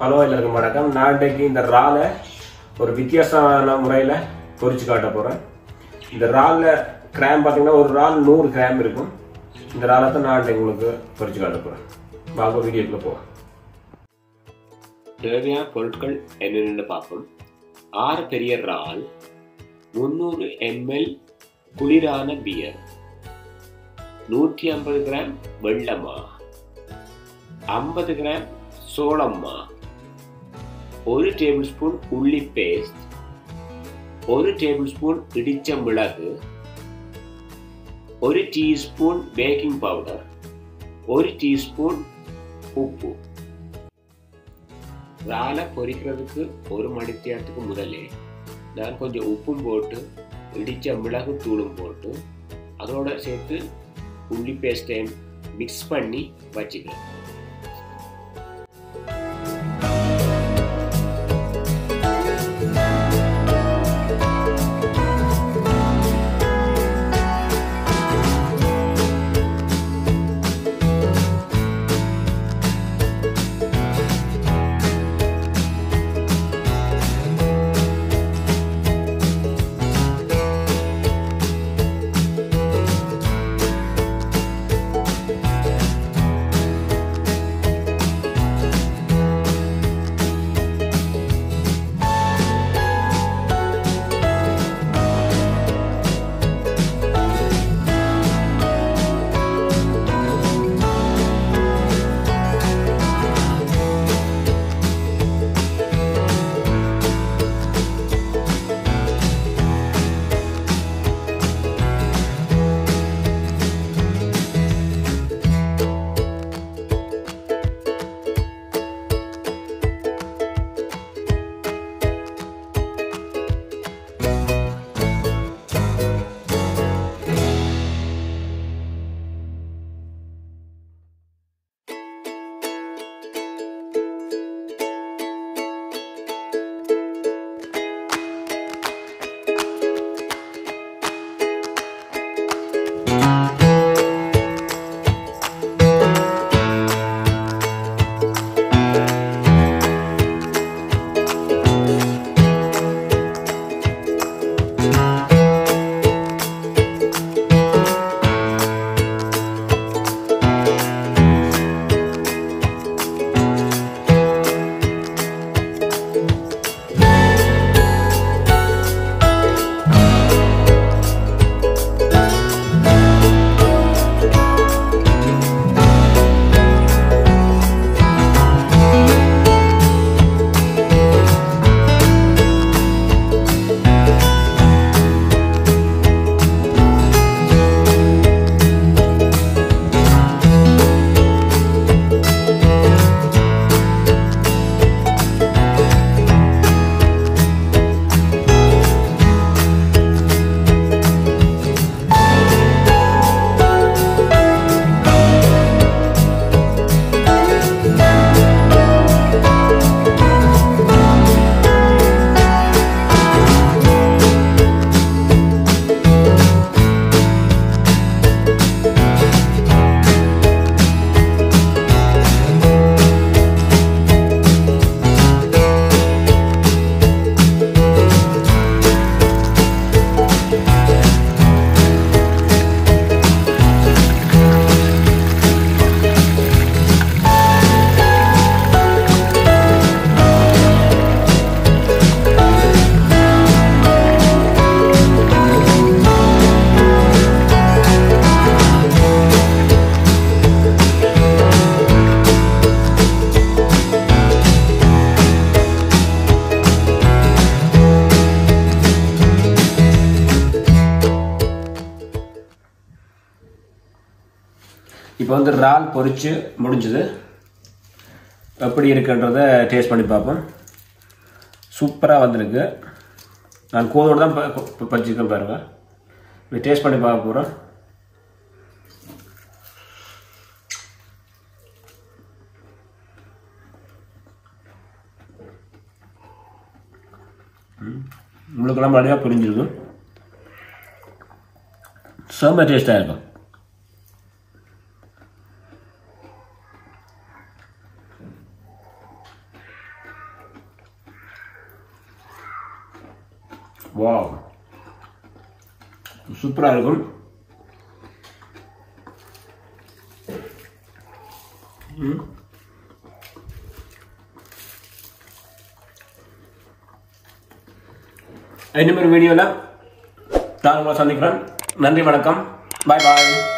Hello எல்லாருக்கும் வணக்கம் நான் இன்றைக்கு இந்த இறாலை ஒரு வித்தியாசமான முறையில் பொரிச்சு காட்ட போகிறேன் இந்த இறாலில் கிராம் பார்த்தீங்கன்னா ஒரு இறால் நூறு கிராம் இருக்கும் இந்த இறாலை தான் நான் இன்றைக்கு உங்களுக்கு பொரிச்சு காட்ட போகிறேன் வாங்க வீடியோக்குள்ள போவோம் தேவையான பொருட்கள் என்னென்னு பார்ப்போம் ஆறு பெரிய இறால் முந்நூறு எம்எல் குளிரான பியர் நூற்றி ஐம்பது கிராம் வெள்ளமா ஐம்பது கிராம் சோளம்மா ஒரு டேபிள் ஸ்பூன் உள்ளி பேஸ்ட் ஒரு டேபிள் ஸ்பூன் இடிச்ச மிளகு ஒரு டீஸ்பூன் பேக்கிங் பவுடர் ஒரு டீஸ்பூன் உப்பு இறாலை பொரிக்கிறதுக்கு ஒரு மணித்தியாரத்துக்கு முதலே நான் கொஞ்சம் உப்பும் போட்டு இடித்த மிளகு தூளும் போட்டு அதோட சேர்த்து உள்ளி பேஸ்ட்டையும் மிக்ஸ் பண்ணி வச்சுக்கிறேன் இப்போ வந்து இறால் பொரிச்சு முடிஞ்சது எப்படி இருக்குன்றத டேஸ்ட் பண்ணி பார்ப்போம் சூப்பராக வந்திருக்கு நான் கோதோடு தான் ப- ப- பறிச்சிருக்கேன் பாருங்க இப்போ டேஸ்ட் பண்ணி பார்க்க போகிறோம் உங்களுக்கெல்லாம் நிறையா புரிஞ்சிருக்கு செம்ம டேஸ்ட்டாக இருக்கும் வாவ் சூப்பராக இருக்கும் ம். இன்னும் ஒரு வீடியோவில் நான் உங்களை சந்திக்கிறேன் நன்றி வணக்கம் பாய் பாய்